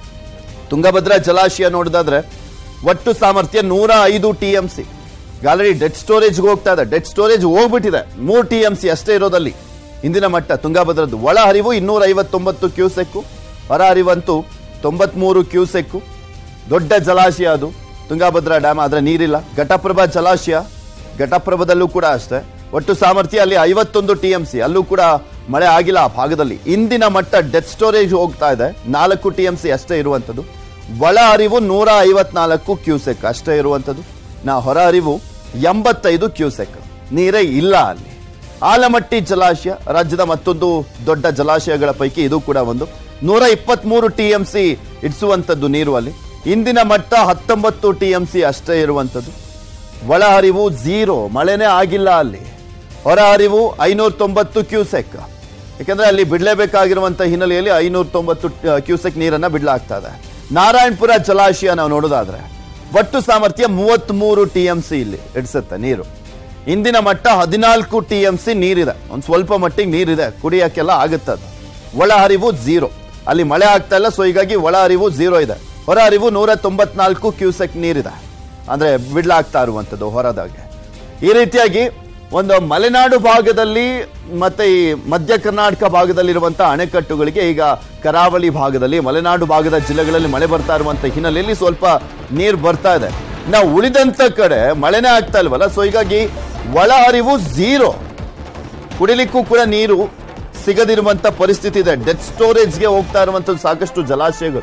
ತುಂಗಭದ್ರಾ ಜಲಾಶಯ ನೋಡೋದಾದ್ರೆ ಒಟ್ಟು ಸಾಮರ್ಥ್ಯ ನೂರ ಐದು T M C already dead ಸ್ಟೋರೇಜ್ಗೆ ಹೋಗ್ತಾ ಇದೆ ಡೆಡ್ ಸ್ಟೋರೇಜ್ ಹೋಗ್ಬಿಟ್ಟಿದೆ ಮೂರು ಟಿ ಎಂ ಸಿ ಅಷ್ಟೇ ಇರೋದಲ್ಲಿ ಇಂದಿನ ಮಟ್ಟ ತುಂಗಭದ್ರದ್ದು ಒಳ ಹರಿವು ಇನ್ನೂರ ಐವತ್ತೊಂಬತ್ತು ಕ್ಯೂಸೆಕ್ಕು ಹೊರ ಹರಿವಂತೂ ತೊಂಬತ್ಮೂರು ಕ್ಯೂಸೆಕ್ಕು ದೊಡ್ಡ ಜಲಾಶಯ ಅದು ತುಂಗಭದ್ರಾ ಡ್ಯಾಮ್ ಆದ್ರೆ ನೀರಿಲ್ಲ ಘಟಪ್ರಭಾ ಜಲಾಶಯ ಘಟಪ್ರಭದಲ್ಲೂ ಕೂಡ ಅಷ್ಟೇ ಒಟ್ಟು ಸಾಮರ್ಥ್ಯ ಅಲ್ಲಿ ಐವತ್ತೊಂದು ಟಿ ಎಂ ಸಿ ಅಲ್ಲೂ ಕೂಡ ಮಳೆ ಆಗಿಲ್ಲ ಆ ಭಾಗದಲ್ಲಿ ಇಂದಿನ ಮಟ್ಟ ಡೆತ್ ಸ್ಟೋರೇಜ್ ಹೋಗ್ತಾ ಇದೆ ನಾಲ್ಕು ಟಿ ಎಂ ಸಿ ಅಷ್ಟೇ ಇರುವಂಥದ್ದು ಒಳ ಹರಿವು ನೂರ ಐವತ್ನಾಲ್ಕು ಕ್ಯೂಸೆಕ್ ಅಷ್ಟೇ ಇರುವಂಥದ್ದು ನಾ ಹೊರ ಹರಿವು ಎಂಬತ್ತೈದು ಕ್ಯೂಸೆಕ್ ನೀರೇ ಇಲ್ಲ ಅಲ್ಲಿ ಆಲಮಟ್ಟಿ ಜಲಾಶಯ ರಾಜ್ಯದ ಮತ್ತೊಂದು ದೊಡ್ಡ ಜಲಾಶಯಗಳ ಪೈಕಿ ಇದು ಕೂಡ ಒಂದು ನೂರ ಇಪ್ಪತ್ಮೂರು ಟಿ ಎಂ ಸಿ ಇಡಿಸುವಂಥದ್ದು ನೀರು ಅಲ್ಲಿ ಇಂದಿನ ಮಟ್ಟ ಹತ್ತೊಂಬತ್ತು ಟಿ ಎಂ ಸಿ ಅಷ್ಟೇ ಇರುವಂಥದ್ದು ಒಳ ಹರಿವು ಝೀರೋ ಮಳೆನೇ ಆಗಿಲ್ಲ ಅಲ್ಲಿ ಹೊರ ಹರಿವು ಐನೂರ ತೊಂಬತ್ತು ಕ್ಯೂಸೆಕ್ ಯಾಕಂದ್ರೆ ಅಲ್ಲಿ ಬಿಡಲೇಬೇಕಾಗಿರುವಂತ ಹಿನ್ನೆಲೆಯಲ್ಲಿ ಐನೂರ ತೊಂಬತ್ತು ಕ್ಯೂಸೆಕ್ ನೀರನ್ನ ಬಿಡ್ಲಾಗ್ತಾ ಇದೆ ನಾರಾಯಣಪುರ ಜಲಾಶಯ ನಾವು ನೋಡೋದಾದ್ರೆ ಒಟ್ಟು ಸಾಮರ್ಥ್ಯ ಮೂವತ್ತ್ ಟಿ ಎಂ ಸಿ ಇಲ್ಲಿ ಇಡ್ಸುತ್ತೆ ನೀರು ಇಂದಿನ ಮಟ್ಟ ಹದಿನಾಲ್ಕು ಟಿ ಎಂ ಸಿ ನೀರಿದೆ ಒಂದು ಸ್ವಲ್ಪ ಮಟ್ಟಿಗೆ ನೀರಿದೆ ಕುಡಿಯಕ್ಕೆಲ್ಲ ಆಗುತ್ತೆ ಅದು ಒಳ ಹರಿವು ಝೀರೋ ಅಲ್ಲಿ ಮಳೆ ಆಗ್ತಾ ಇಲ್ಲ ಸೊ ಹೀಗಾಗಿ ಒಳ ಹರಿವು ಝೀರೋ ಇದೆ ಹೊರ ಹರಿವು ನೂರ ತೊಂಬತ್ನಾಲ್ಕು ಕ್ಯೂಸೆಕ್ ನೀರಿದೆ ಅಂದ್ರೆ ಬಿಡ್ಲಾಗ್ತಾ ಇರುವಂಥದ್ದು ಹೊರದಾಗೆ ಈ ರೀತಿಯಾಗಿ ಒಂದು ಮಲೆನಾಡು ಭಾಗದಲ್ಲಿ ಮತ್ತೆ ಈ ಮಧ್ಯ ಕರ್ನಾಟಕ ಭಾಗದಲ್ಲಿರುವಂತಹ ಅಣೆಕಟ್ಟುಗಳಿಗೆ ಈಗ ಕರಾವಳಿ ಭಾಗದಲ್ಲಿ ಮಲೆನಾಡು ಭಾಗದ ಜಿಲ್ಲೆಗಳಲ್ಲಿ ಮಳೆ ಬರ್ತಾ ಇರುವಂತ ಹಿನ್ನೆಲೆಯಲ್ಲಿ ಸ್ವಲ್ಪ ನೀರು ಬರ್ತಾ ಇದೆ ನಾವು ಉಳಿದಂತ ಕಡೆ ಮಳೆನೇ ಆಗ್ತಾ ಇಲ್ವಲ್ಲ ಸೊ ಹೀಗಾಗಿ ಒಳ ಹರಿವು ಝೀರೋ ಕುಡಿಲಿಕ್ಕೂ ಕೂಡ ನೀರು ಸಿಗದಿರುವಂತ ಪರಿಸ್ಥಿತಿ ಇದೆ ಡೆತ್ ಸ್ಟೋರೇಜ್ಗೆ ಹೋಗ್ತಾ ಇರುವಂತದ್ದು ಸಾಕಷ್ಟು ಜಲಾಶಯಗಳು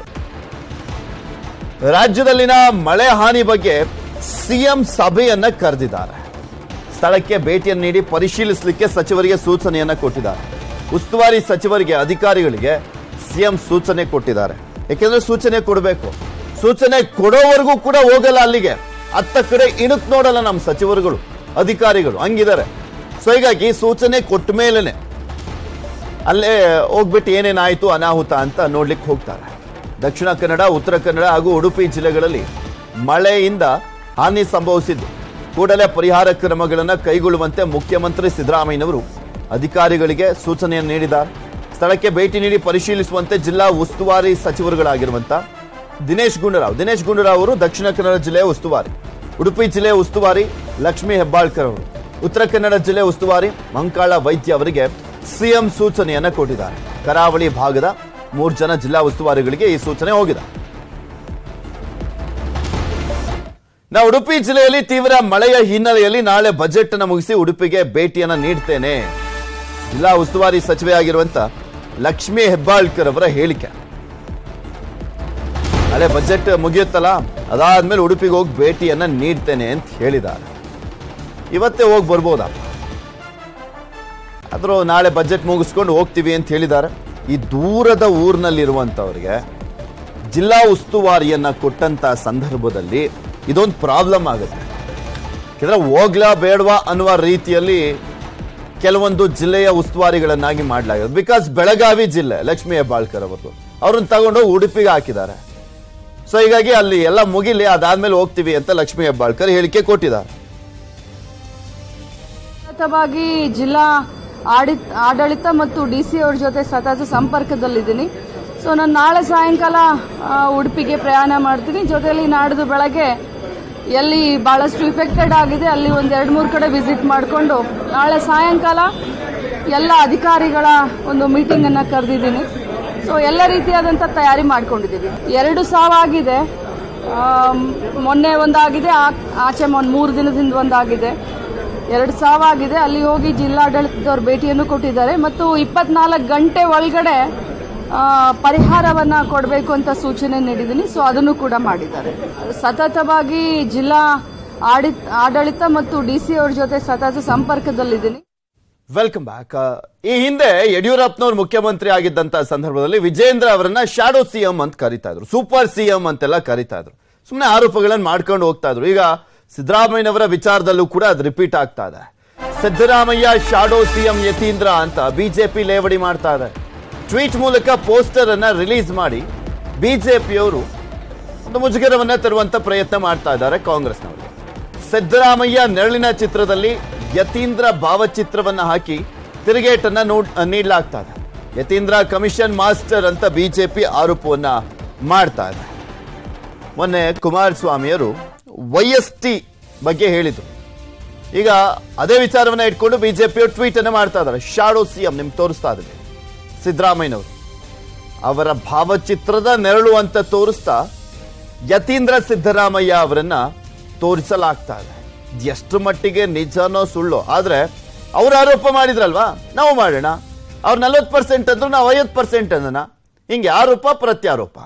ರಾಜ್ಯದಲ್ಲಿನ ಮಳೆ ಹಾನಿ ಬಗ್ಗೆ ಸಿಎಂ ಸಭೆಯನ್ನ ಕರೆದಿದ್ದಾರೆ ಸ್ಥಳಕ್ಕೆ ಭೇಟಿಯನ್ನು ನೀಡಿ ಪರಿಶೀಲಿಸಲಿಕ್ಕೆ ಸಚಿವರಿಗೆ ಸೂಚನೆಯನ್ನ ಕೊಟ್ಟಿದ್ದಾರೆ ಉಸ್ತುವಾರಿ ಸಚಿವರಿಗೆ ಅಧಿಕಾರಿಗಳಿಗೆ ಸಿಎಂ ಸೂಚನೆ ಕೊಟ್ಟಿದ್ದಾರೆ ಯಾಕೆಂದ್ರೆ ಸೂಚನೆ ಕೊಡಬೇಕು ಸೂಚನೆ ಕೊಡೋವರೆಗೂ ಕೂಡ ಹೋಗಲ್ಲ ಅಲ್ಲಿಗೆ ಅತ್ತ ಕಡೆ ಇಣುಕ್ ನೋಡಲ್ಲ ನಮ್ಮ ಸಚಿವರುಗಳು ಅಧಿಕಾರಿಗಳು ಹಂಗಿದ್ದಾರೆ ಸೊ ಹೀಗಾಗಿ ಸೂಚನೆ ಕೊಟ್ಟ ಮೇಲೇನೆ ಅಲ್ಲೇ ಹೋಗ್ಬಿಟ್ಟು ಏನೇನಾಯ್ತು ಅನಾಹುತ ಅಂತ ನೋಡ್ಲಿಕ್ಕೆ ಹೋಗ್ತಾರೆ ದಕ್ಷಿಣ ಕನ್ನಡ ಉತ್ತರ ಕನ್ನಡ ಹಾಗೂ ಉಡುಪಿ ಜಿಲ್ಲೆಗಳಲ್ಲಿ ಮಳೆಯಿಂದ ಹಾನಿ ಸಂಭವಿಸಿದ್ದು ಕೂಡಲೇ ಪರಿಹಾರ ಕ್ರಮಗಳನ್ನು ಕೈಗೊಳ್ಳುವಂತೆ ಮುಖ್ಯಮಂತ್ರಿ ಸಿದ್ದರಾಮಯ್ಯನವರು ಅಧಿಕಾರಿಗಳಿಗೆ ಸೂಚನೆಯನ್ನು ನೀಡಿದ್ದಾರೆ ಸ್ಥಳಕ್ಕೆ ಭೇಟಿ ನೀಡಿ ಪರಿಶೀಲಿಸುವಂತೆ ಜಿಲ್ಲಾ ಉಸ್ತುವಾರಿ ಸಚಿವರುಗಳಾಗಿರುವಂತ ದಿನೇಶ್ ಗುಂಡೂರಾವ್ ದಿನೇಶ್ ಗುಂಡೂರಾವ್ ಅವರು ದಕ್ಷಿಣ ಕನ್ನಡ ಜಿಲ್ಲೆಯ ಉಸ್ತುವಾರಿ ಉಡುಪಿ ಜಿಲ್ಲೆಯ ಉಸ್ತುವಾರಿ ಲಕ್ಷ್ಮೀ ಹೆಬ್ಬಾಳ್ಕರ್ ಅವರು ಉತ್ತರ ಕನ್ನಡ ಜಿಲ್ಲೆ ಉಸ್ತುವಾರಿ ಮಂಕಾಳ ವೈದ್ಯ ಅವರಿಗೆ ಸಿಎಂ ಸೂಚನೆಯನ್ನ ಕೊಟ್ಟಿದ್ದಾರೆ ಕರಾವಳಿ ಭಾಗದ ಮೂರು ಜನ ಜಿಲ್ಲಾ ಉಸ್ತುವಾರಿಗಳಿಗೆ ಈ ಸೂಚನೆ ಹೋಗಿದೆ ನಾ ಉಡುಪಿ ಜಿಲ್ಲೆಯಲ್ಲಿ ತೀವ್ರ ಮಳೆಯ ಹಿನ್ನೆಲೆಯಲ್ಲಿ ನಾಳೆ ಬಜೆಟ್ ಅನ್ನು ಮುಗಿಸಿ ಉಡುಪಿಗೆ ಭೇಟಿಯನ್ನ ನೀಡ್ತೇನೆ ಜಿಲ್ಲಾ ಉಸ್ತುವಾರಿ ಸಚಿವೆಯಾಗಿರುವಂತ ಲಕ್ಷ್ಮೀ ಹೆಬ್ಬಾಳ್ಕರ್ ಅವರ ಹೇಳಿಕೆ ನಾಳೆ ಬಜೆಟ್ ಮುಗಿಯುತ್ತಲ್ಲ ಅದಾದ್ಮೇಲೆ ಉಡುಪಿಗೆ ಹೋಗಿ ಭೇಟಿಯನ್ನ ನೀಡ್ತೇನೆ ಅಂತ ಹೇಳಿದ್ದಾರೆ ಇವತ್ತೇ ಹೋಗಿ ಬರ್ಬೋದಾ ಆದರೂ ನಾಳೆ ಬಜೆಟ್ ಮುಗಿಸ್ಕೊಂಡು ಹೋಗ್ತೀವಿ ಅಂತ ಹೇಳಿದ್ದಾರೆ ಈ ದೂರದ ಊರಿನಲ್ಲಿರುವಂಥವ್ರಿಗೆ ಜಿಲ್ಲಾ ಉಸ್ತುವಾರಿಯನ್ನ ಕೊಟ್ಟಂತ ಸಂದರ್ಭದಲ್ಲಿ ಇದೊಂದು ಪ್ರಾಬ್ಲಮ್ ಆಗುತ್ತೆ ಯಾಕಂದ್ರೆ ಹೋಗ್ಲಾ ಬೇಡವಾ ಅನ್ನುವ ರೀತಿಯಲ್ಲಿ ಕೆಲವೊಂದು ಜಿಲ್ಲೆಯ ಉಸ್ತುವಾರಿಗಳನ್ನಾಗಿ ಮಾಡಲಾಗಿದೆ ಬಿಕಾಸ್ ಬೆಳಗಾವಿ ಜಿಲ್ಲೆ ಲಕ್ಷ್ಮೀ ಹೆಬ್ಬಾಳ್ಕರ್ ಅವರು ಅವ್ರನ್ನ ತಗೊಂಡು ಉಡುಪಿಗೆ ಹಾಕಿದ್ದಾರೆ ಸೊ ಹೀಗಾಗಿ ಅಲ್ಲಿ ಎಲ್ಲ ಮುಗಿಲಿ ಅದಾದ್ಮೇಲೆ ಹೋಗ್ತೀವಿ ಅಂತ ಲಕ್ಷ್ಮೀ ಹೆಬ್ಬಾಳ್ಕರ್ ಹೇಳಿಕೆ ಕೊಟ್ಟಿದ್ದಾರೆ ಸತತವಾಗಿ ಜಿಲ್ಲಾ ಆಡಿ- ಆಡಳಿತ ಮತ್ತು ಡಿ ಸಿ ಅವ್ರ ಜೊತೆ ಸತತ ಸಂಪರ್ಕದಲ್ಲಿದ್ದೀನಿ ಸೊ ನಾನು ನಾಳೆ ಸಾಯಂಕಾಲ ಆ, ಉಡುಪಿಗೆ ಪ್ರಯಾಣ ಮಾಡ್ತೀನಿ ಜೊತೆಯಲ್ಲಿ ನಾಡಿದ್ದು ಬೆಳಗ್ಗೆ ಎಲ್ಲಿ ಬಹಳಷ್ಟು ಇಫೆಕ್ಟೆಡ್ ಆಗಿದೆ ಅಲ್ಲಿ ಒಂದು ಎರಡು ಮೂರು ಕಡೆ ವಿಸಿಟ್ ಮಾಡಿಕೊಂಡು ನಾಳೆ ಸಾಯಂಕಾಲ ಎಲ್ಲ ಅಧಿಕಾರಿಗಳ ಒಂದು ಮೀಟಿಂಗ್ ಅನ್ನ ಕರೆದಿದ್ದೀನಿ ಸೊ ಎಲ್ಲ ರೀತಿಯಾದಂಥ ತಯಾರಿ ಮಾಡ್ಕೊಂಡಿದ್ದೀವಿ ಎರಡು ಸಾವಾಗಿದೆ ಆಮ್, ಮೊನ್ನೆ ಒಂದಾಗಿದೆ ಆ- ಆಚೆ ಒಂದು ಮೂರು ದಿನದಿಂದ ಒಂದಾಗಿದೆ ಎರಡು ಸಾವಾಗಿದೆ ಅಲ್ಲಿ ಹೋಗಿ ಜಿಲ್ಲಾಡಳಿತದವ್ರು ಭೇಟಿಯನ್ನು ಕೊಟ್ಟಿದ್ದಾರೆ ಮತ್ತು ಇಪ್ಪತ್ನಾಲ್ಕು ಗಂಟೆ ಒಳಗಡೆ ಆ, ಪರಿಹಾರವನ್ನ ಕೊಡಬೇಕು ಅಂತ ಸೂಚನೆ ನೀಡಿದ್ದೀನಿ ಸೊ ಅದನ್ನು ಕೂಡ ಮಾಡಿದ್ದಾರೆ ಸತತವಾಗಿ ಜಿಲ್ಲಾ ಆಡಿ- ಆಡಳಿತ ಮತ್ತು ಡಿ ಸಿ ಅವ್ರ ಜೊತೆ ಸತತ ಸಂಪರ್ಕದಲ್ಲಿದ್ದೀನಿ ವೆಲ್ಕಮ್ ಬ್ಯಾಕ್ ಈ ಹಿಂದೆ ಯಡಿಯೂರಪ್ಪನವ್ರು ಮುಖ್ಯಮಂತ್ರಿ ಆಗಿದ್ದಂತ ಸಂದರ್ಭದಲ್ಲಿ ವಿಜೇಂದ್ರ ಅವರನ್ನ ಶಾಡೋ ಸಿಎಂ ಅಂತ ಕರಿತಾ ಇದ್ರು ಸೂಪರ್ ಸಿಎಂ ಅಂತೆಲ್ಲ ಕರಿತಾ ಇದ್ರು ಸುಮ್ಮನೆ ಆರೋಪಗಳನ್ನು ಮಾಡ್ಕೊಂಡು ಹೋಗ್ತಾ ಇದ್ರು ಈಗ ಸಿದ್ದರಾಮಯ್ಯನವರ ವಿಚಾರದಲ್ಲೂ ಕೂಡ ಅದು ರಿಪೀಟ್ ಆಗ್ತಾ ಇದೆ ಸಿದ್ದರಾಮಯ್ಯ ಶಾಡೋ ಸಿಎಂ ಯತೀಂದ್ರ ಅಂತ ಬಿಜೆಪಿ ಲೇವಡಿ ಮಾಡ್ತಾ ಇದೆ ಟ್ವೀಟ್ ಮೂಲಕ ಪೋಸ್ಟರ್ ಅನ್ನ ರಿಲೀಸ್ ಮಾಡಿ ಬಿಜೆಪಿಯವರು ಒಂದು ಮುಜುಗರವನ್ನ ತರುವಂತ ಪ್ರಯತ್ನ ಮಾಡ್ತಾ ಇದ್ದಾರೆ ಕಾಂಗ್ರೆಸ್ನವರು ಸಿದ್ದರಾಮಯ್ಯ ನೆರಳಿನ ಚಿತ್ರದಲ್ಲಿ ಯತೀಂದ್ರ ಭಾವಚಿತ್ರವನ್ನ ಹಾಕಿ ತಿರುಗೇಟನ್ನ ನೋಡ್ ನೀಡಲಾಗ್ತಾ ಇದೆ ಯತೀಂದ್ರ ಕಮಿಷನ್ ಮಾಸ್ಟರ್ ಅಂತ ಬಿಜೆಪಿ ಆರೋಪವನ್ನ ಮಾಡ್ತಾ ಇದೆ ಮೊನ್ನೆ ಕುಮಾರಸ್ವಾಮಿಯವರು ವೈಎಸ್ಟಿ ಬಗ್ಗೆ ಹೇಳಿದ್ರು ಈಗ ಅದೇ ವಿಚಾರವನ್ನ ಇಟ್ಕೊಂಡು ಬಿಜೆಪಿಯವರು ಟ್ವೀಟ್ ಅನ್ನ ಮಾಡ್ತಾ ಇದ್ದಾರೆ ಶಾಡೋ ಸಿಎಂ ನಿಮ್ಗೆ ತೋರಿಸ್ತಾ ಇದ್ದೀವಿ ಸಿದ್ದರಾಮಯ್ಯನವರು ಅವರ ಭಾವಚಿತ್ರದ ನೆರಳು ಅಂತ ತೋರಿಸ್ತಾ ಯತೀಂದ್ರ ಸಿದ್ದರಾಮಯ್ಯ ಅವರನ್ನ ತೋರಿಸಲಾಗ್ತಾ ಇದೆ ಎಷ್ಟು ಮಟ್ಟಿಗೆ ನಿಜನೋ ಸುಳ್ಳು ಆದ್ರೆ ಅವ್ರು ಆರೋಪ ಮಾಡಿದ್ರಲ್ವಾ ನಾವು ಮಾಡೋಣ ಅವ್ರು ನಲ್ವತ್ತು ಪರ್ಸೆಂಟ್ ಅಂದ್ರು ನಾವು ಐವತ್ತು ಪರ್ಸೆಂಟ್ ಅಂದನ ಹಿಂಗೆ ಆರೋಪ ಪ್ರತ್ಯಾರೋಪ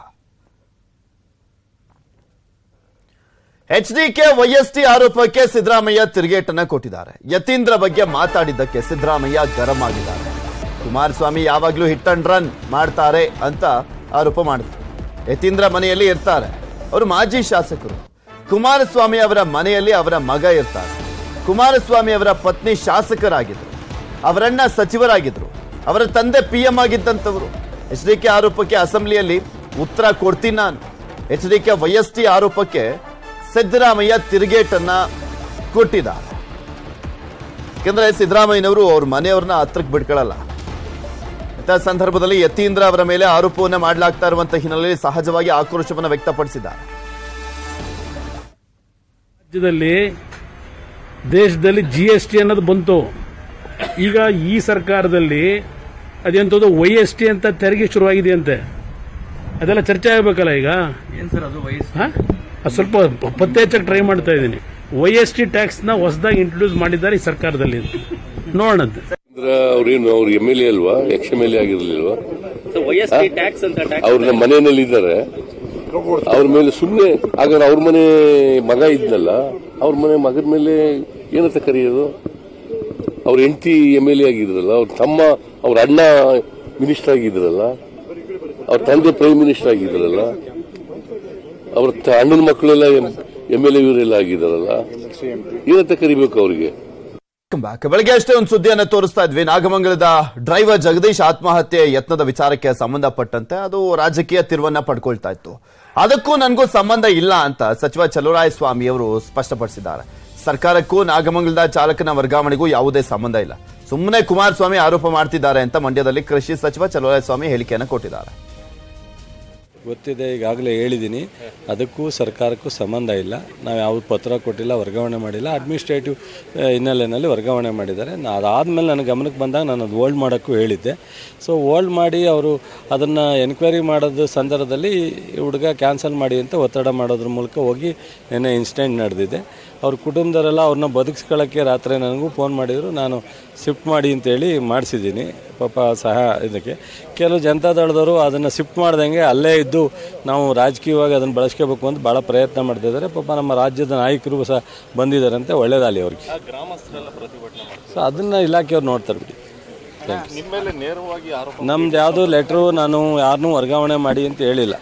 ಎಚ್ ಡಿ ಕೆ ವೈಎಸ್ಟಿ ಆರೋಪಕ್ಕೆ ಸಿದ್ದರಾಮಯ್ಯ ತಿರುಗೇಟನ್ನ ಕೊಟ್ಟಿದ್ದಾರೆ ಯತೀಂದ್ರ ಬಗ್ಗೆ ಮಾತಾಡಿದ್ದಕ್ಕೆ ಸಿದ್ದರಾಮಯ್ಯ ಗರಂ ಆಗಿದ್ದಾರೆ ಕುಮಾರಸ್ವಾಮಿ ಯಾವಾಗ್ಲೂ ಹಿಟ್ ಅಂಡ್ ರನ್ ಮಾಡ್ತಾರೆ ಅಂತ ಆರೋಪ ಮಾಡಿದ್ರು ಯತೀಂದ್ರ ಮನೆಯಲ್ಲಿ ಇರ್ತಾರೆ ಅವರು ಮಾಜಿ ಶಾಸಕರು ಕುಮಾರಸ್ವಾಮಿ ಅವರ ಮನೆಯಲ್ಲಿ ಅವರ ಮಗ ಇರ್ತಾರೆ ಕುಮಾರಸ್ವಾಮಿ ಅವರ ಪತ್ನಿ ಶಾಸಕರಾಗಿದ್ರು ಅವರಣ್ಣ ಸಚಿವರಾಗಿದ್ರು ಅವರ ತಂದೆ ಪಿ ಎಂ ಆಗಿದ್ದಂಥವರು ಎಚ್ ಡಿ ಕೆ ಆರೋಪಕ್ಕೆ ಅಸೆಂಬ್ಲಿಯಲ್ಲಿ ಉತ್ತರ ಕೊಡ್ತೀನಿ ನಾನು ಎಚ್ ಡಿ ಕೆ ವೈಎಸ್ಟಿ ಆರೋಪಕ್ಕೆ ಸಿದ್ದರಾಮಯ್ಯ ತಿರುಗೇಟನ್ನ ಕೊಟ್ಟಿದ್ದಾರೆ ಯಾಕಂದ್ರೆ ಸಿದ್ದರಾಮಯ್ಯನವರು ಅವ್ರ ಮನೆಯವ್ರನ್ನ ಹತ್ರಕ್ಕೆ ಬಿಟ್ಕೊಳ್ಳಲ್ಲ ಇಂಥ ಸಂದರ್ಭದಲ್ಲಿ ಯತೀಂದ್ರ ಅವರ ಮೇಲೆ ಆರೋಪವನ್ನ ಮಾಡಲಾಗ್ತಾ ಇರುವಂತಹ ಹಿನ್ನೆಲೆಯಲ್ಲಿ ಸಹಜವಾಗಿ ಆಕ್ರೋಶವನ್ನ ವ್ಯಕ್ತಪಡಿಸಿದ್ದಾರೆ ರಾಜ್ಯದಲ್ಲಿ ದೇಶದಲ್ಲಿ ಜಿ ಎಸ್ ಟಿ ಅನ್ನೋದು ಬಂತು ಈಗ ಈ ಸರ್ಕಾರದಲ್ಲಿ ಅದೆಂಥದ್ದು ವೈ ಎಸ್ ಟಿ ಅಂತ ತೆರಿಗೆ ಶುರುವಾಗಿದೆಯಂತೆ ಅದೆಲ್ಲ ಚರ್ಚೆ ಆಗಬೇಕಲ್ಲ ಈಗ ಏನ್ ಸರ್ ಅದು ವಯಸ್ಸು ಹಾ? ಅದು ಸ್ವಲ್ಪ ಪತ್ತೆ ಹಚ್ಚಕ್ಕೆ ಟ್ರೈ ಮಾಡ್ತಾ ಇದ್ದೀನಿ ವೈ ಎಸ್ ಟಿ ಟ್ಯಾಕ್ಸ್ನ ಹೊಸದಾಗಿ ಇಂಟ್ರೊಡ್ಯೂಸ್ ಮಾಡಿದ್ದಾರೆ ಈ ಸರ್ಕಾರದಲ್ಲಿ ನೋಡೋಣಂತೆ ಅಂದ್ರೆ ಅವ್ರೇನು ಅವ್ರು ಎಮ್ ಎಲ್ ಎ ಅಲ್ವಾ ಎಕ್ಸ್ ಎಮ್ ಎಲ್ ಎ ಆಗಿರ್ಲಿಲ್ವಾ ವಯಸ್ಸಿ ಟ್ಯಾಕ್ಸ್ ಅಂತ ಟ್ಯಾಕ್ಸ್ ಅವ್ರ ನಮ್ಮ ಮನೆಯಲ್ಲಿ ಇದ್ದಾರೆ ಅವ್ರ ಮೇಲೆ ಸುಮ್ಮನೆ ಹಾಗಾದ್ರೆ ಅವ್ರ ಮನೆ ಮಗ ಇದ್ನಲ್ಲ ಅವ್ರ ಮನೆ ಮಗನ ಮೇಲೆ ಏನಂತ ಕರೆಯೋದು ಅವ್ರ ಹೆಂಡತಿ ಎಮ್ ಎಲ್ ಎ ಆಗಿದ್ರಲ್ಲ ಅವ್ರ ತಮ್ಮ ಅವ್ರ ಅಣ್ಣ ಮಿನಿಸ್ಟರ್ ಆಗಿದ್ರಲ್ಲ ಅವ್ರ ತಂದೆ ಪ್ರೈಮ್ ಮಿನಿಸ್ಟರ್ ಆಗಿದ್ರಲ್ಲ ಅವ್ರ ತ- ಅಣ್ಣನ ಮಕ್ಕಳೆಲ್ಲ ಎಮ್ ಎಲ್ ಎ ಇವರೆಲ್ಲ ಆಗಿದಾರಲ್ಲ ಏನಂತ ಕರಿಬೇಕು ಅವ್ರಿಗೆ Welcome back. ಬೆಳಗ್ಗೆ ಅಷ್ಟೇ ಒಂದು ಸುದ್ದಿಯನ್ನು ತೋರಿಸ್ತಾ ಇದ್ವಿ ನಾಗಮಂಗಲದ ಡ್ರೈವರ್ ಜಗದೀಶ್ ಆತ್ಮಹತ್ಯೆ ಯತ್ನದ ವಿಚಾರಕ್ಕೆ ಸಂಬಂಧಪಟ್ಟಂತೆ ಅದು ರಾಜಕೀಯ ತಿರುವನ್ನ ಪಡ್ಕೊಳ್ತಾ ಇತ್ತು ಅದಕ್ಕೂ ನನಗೂ ಸಂಬಂಧ ಇಲ್ಲ ಅಂತ ಸಚಿವ ಚಲುವರಾಯ ಸ್ವಾಮಿ ಅವರು ಸ್ಪಷ್ಟಪಡಿಸಿದ್ದಾರೆ ಸರ್ಕಾರಕ್ಕೂ ನಾಗಮಂಗಲದ ಚಾಲಕನ ವರ್ಗಾವಣೆಗೂ ಯಾವುದೇ ಸಂಬಂಧ ಇಲ್ಲ ಸುಮ್ಮನೆ ಕುಮಾರಸ್ವಾಮಿ ಆರೋಪ ಮಾಡ್ತಿದ್ದಾರೆ ಅಂತ ಮಂಡ್ಯದಲ್ಲಿ ಕೃಷಿ ಸಚಿವ ಚಲುವರಾಯ ಸ್ವಾಮಿ ಹೇಳಿಕೆಯನ್ನು ಕೊಟ್ಟಿದ್ದಾರೆ ಗೊತ್ತಿದೆ ಈಗಾಗಲೇ ಹೇಳಿದ್ದೀನಿ ಅದಕ್ಕೂ ಸರ್ಕಾರಕ್ಕೂ ಸಂಬಂಧ ಇಲ್ಲ ನಾವು ಯಾವುದು ಪತ್ರ ಕೊಟ್ಟಿಲ್ಲ ವರ್ಗಾವಣೆ ಮಾಡಿಲ್ಲ ಅಡ್ಮಿನಿಸ್ಟ್ರೇಟಿವ್ ಹಿನ್ನೆಲೆಯಲ್ಲಿ ವರ್ಗಾವಣೆ ಮಾಡಿದ್ದಾರೆ ನಾ ಅದಾದಮೇಲೆ ನನ್ನ ಗಮನಕ್ಕೆ ಬಂದಾಗ ನಾನು ಅದು ಓಲ್ಡ್ ಮಾಡೋಕ್ಕೂ ಹೇಳಿದ್ದೆ ಸೊ ಓಲ್ಡ್ ಮಾಡಿ ಅವರು ಅದನ್ನು ಎನ್ಕ್ವೈರಿ ಮಾಡೋದು ಸಂದರ್ಭದಲ್ಲಿ ಈ ಹುಡುಗ ಕ್ಯಾನ್ಸಲ್ ಮಾಡಿ ಅಂತ ಒತ್ತಡ ಮಾಡೋದ್ರ ಮೂಲಕ ಹೋಗಿ ನಿನ್ನೆ ಇನ್ಸಿಡೆಂಟ್ ನಡೆದಿದೆ ಅವ್ರ ಕುಟುಂಬದವರೆಲ್ಲ ಅವ್ರನ್ನ ಬದುಕಿಸ್ಕೊಳ್ಳೋಕ್ಕೆ ರಾತ್ರಿ ನನಗೂ ಫೋನ್ ಮಾಡಿದರು ನಾನು ಶಿಫ್ಟ್ ಮಾಡಿ ಅಂತೇಳಿ ಮಾಡಿಸಿದ್ದೀನಿ ಪಾಪ ಸಹ ಇದಕ್ಕೆ ಕೆಲವು ಜನತಾದಳದವರು ಅದನ್ನು ಶಿಫ್ಟ್ ಮಾಡ್ದಂಗೆ ಅಲ್ಲೇ ಇದ್ದು ನಾವು ರಾಜಕೀಯವಾಗಿ ಅದನ್ನು ಬಳಸ್ಕೋಬೇಕು ಅಂತ ಭಾಳ ಪ್ರಯತ್ನ ಮಾಡ್ತಿದ್ದಾರೆ ಪಾಪ ನಮ್ಮ ರಾಜ್ಯದ ನಾಯಕರು ಸಹ ಬಂದಿದ್ದಾರೆ ಅಂತ ಒಳ್ಳೇದಾಗಲಿ ಅವ್ರಿಗೆ ಸೊ ಅದನ್ನು ಇಲಾಖೆಯವ್ರು ನೋಡ್ತಾರೆ ಬಿಡಿ ನಮ್ದು ಯಾವುದೂ ಲೆಟ್ರು ನಾನು ಯಾರನ್ನೂ ವರ್ಗಾವಣೆ ಮಾಡಿ ಅಂತ ಹೇಳಿಲ್ಲ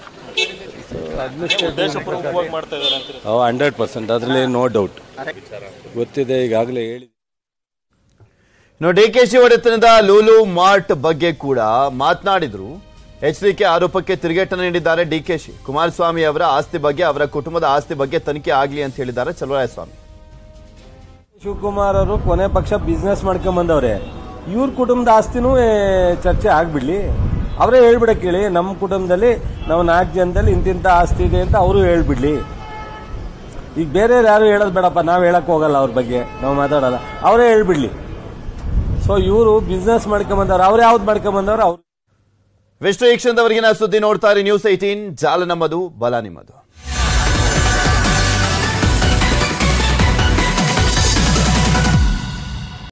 ಹಂಡ್ರೆಡ್ ಪರ್ಸೆಂಟ್ ಅದರಲ್ಲಿ ನೋ ಡೌಟ್ ಗೊತ್ತಿದೆ ಈಗಾಗಲೇ ಹೇಳಿ ಇನ್ನು ಡಿ ಕೆ ಶಿ ಒಡೆತನದ ಲೂಲು ಮಾರ್ಟ್ ಬಗ್ಗೆ ಕೂಡ ಮಾತನಾಡಿದ್ರು ಎಚ್ ಡಿ ಕೆ ಆರೋಪಕ್ಕೆ ತಿರುಗೇಟನ್ನು ನೀಡಿದ್ದಾರೆ ಡಿ ಕೆ ಶಿ ಕುಮಾರಸ್ವಾಮಿ ಅವರ ಆಸ್ತಿ ಬಗ್ಗೆ ಅವರ ಕುಟುಂಬದ ಆಸ್ತಿ ಬಗ್ಗೆ ತನಿಖೆ ಆಗಲಿ ಅಂತ ಹೇಳಿದ್ದಾರೆ ಚಲುವರಾಯ ಸ್ವಾಮಿ ಶಿವಕುಮಾರ್ ಅವರು ಕೊನೆ ಪಕ್ಷ ಬಿಸ್ನೆಸ್ ಮಾಡ್ಕೊಂಡ್ ಬಂದವ್ರೆ ಇವ್ರ ಕುಟುಂಬದ ಆಸ್ತಿನೂ ಏ, ಚರ್ಚೆ ಆಗ್ಬಿಡ್ಲಿ ಅವರೇ ಹೇಳ್ಬಿಡಕ್ಕೆ ಹೇಳಿ ನಮ್ಮ ಕುಟುಂಬದಲ್ಲಿ ನಾವು ನಾಲ್ಕು ಜನದಲ್ಲಿ ಇಂತಿಂತ ಆಸ್ತಿ ಇದೆ ಅಂತ ಅವರು ಹೇಳ್ಬಿಡ್ಲಿ ಈಗ ಬೇರೆ ಯಾರು ಹೇಳೋದು ಬೇಡಪ್ಪ ನಾವು ಹೇಳಕ್ ಹೋಗಲ್ಲ ಅವ್ರ ಬಗ್ಗೆ ನಾವು ಮಾತಾಡಲ್ಲ ಅವರೇ ಹೇಳ್ಬಿಡ್ಲಿ ಸೊ ಇವರು ಬಿಸ್ನೆಸ್ ಮಾಡ್ಕೊಂಬಂದವ್ರು ಅವ್ರು ಯಾವ್ದು ಮಾಡ್ಕೊಂಬಂದವ್ರು ಅವ್ರು ವಿಷ್ಣು ಈ ಕ್ಷಣದವರೆಗಿನ ಸುದ್ದಿ ನೋಡ್ತಾ ಇರಿ ನ್ಯೂಸ್ ಏಟೀನ್ ಜಾಲ ನಮ್ಮದು ಬಲ ನಿಮ್ಮದು